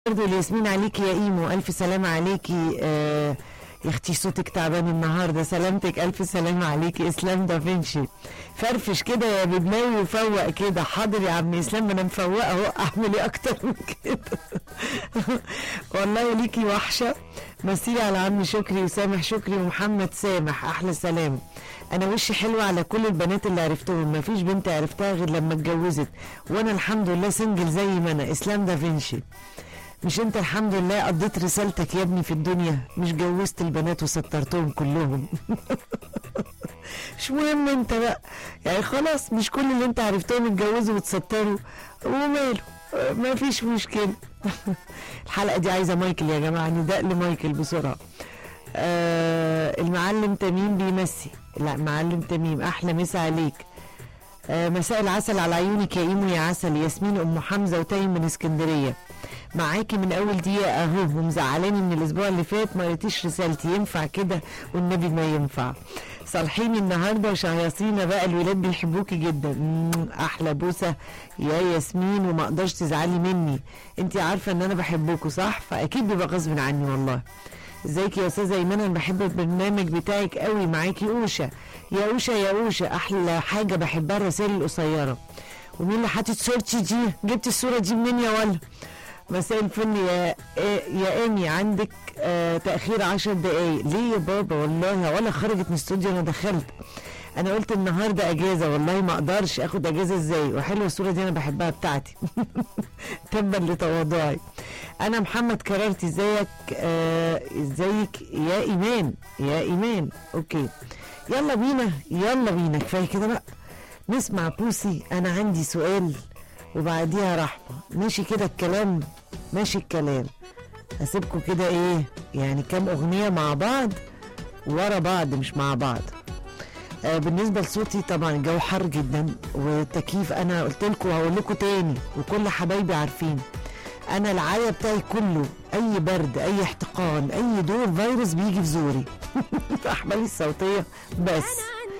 برضه الياسمين عليكي يا ايمو الف سلامة عليكي آه يا اختي صوتك تعبان النهارده سلامتك الف سلامة عليكي اسلام دافنشي فرفش كده يا بدماوي وفوق كده حاضر يا عم اسلام ما انا مفوقه اهو اعمل ايه اكتر من كده والله ليكي وحشه مسيلي على عم شكري وسامح شكري ومحمد سامح احلى سلام انا وشي حلوه على كل البنات اللي عرفتهم ما فيش بنت عرفتها غير لما اتجوزت وانا الحمد لله سنجل زي ما انا اسلام دافنشي مش انت الحمد لله قضيت رسالتك يا ابني في الدنيا مش جوزت البنات وسترتهم كلهم مش مهم انت بقى يعني خلاص مش كل اللي انت عرفتهم اتجوزوا وتستروا وماله ما فيش مشكلة الحلقة دي عايزة مايكل يا جماعة نداء لمايكل بسرعة آه المعلم تميم بيمسي لا معلم تميم احلى مسا عليك آه مساء العسل على عيونك يا ايمو يا عسل ياسمين ام حمزه وتايم من اسكندريه معاكي من اول دقيقه اهو ومزعلاني من الاسبوع اللي فات ما قريتيش رسالتي ينفع كده والنبي ما ينفع صالحيني النهارده وشهيصينا بقى الولاد بيحبوكي جدا مم، احلى بوسه يا ياسمين وما اقدرش تزعلي مني انت عارفه ان انا بحبكوا صح فاكيد بيبقى غصب عني والله ازيك يا استاذه ايمان انا بحب البرنامج بتاعك قوي معاكي اوشا يا اوشا يا اوشا احلى حاجه بحبها الرسائل القصيره ومين اللي حاطط صورتي دي جبت الصوره دي منين يا ولا مساء الفل يا يا امي عندك آه تاخير عشر دقايق ليه يا بابا والله ولا خرجت من الاستوديو انا دخلت انا قلت النهارده اجازه والله ما اقدرش اخد اجازه ازاي وحلوه الصوره دي انا بحبها بتاعتي تبا لتواضعي انا محمد كررت ازيك آه ازيك يا ايمان يا ايمان اوكي يلا بينا يلا بينا كفايه كده بقى نسمع بوسي انا عندي سؤال وبعديها رحمه ماشي كده الكلام ماشي الكلام هسيبكم كده ايه يعني كام اغنيه مع بعض ورا بعض مش مع بعض آه بالنسبه لصوتي طبعا الجو حر جدا والتكييف انا قلت لكم وهقول لكم تاني وكل حبايبي عارفين انا العيا بتاعي كله اي برد اي احتقان اي دور فيروس بيجي في زوري في احمالي الصوتيه بس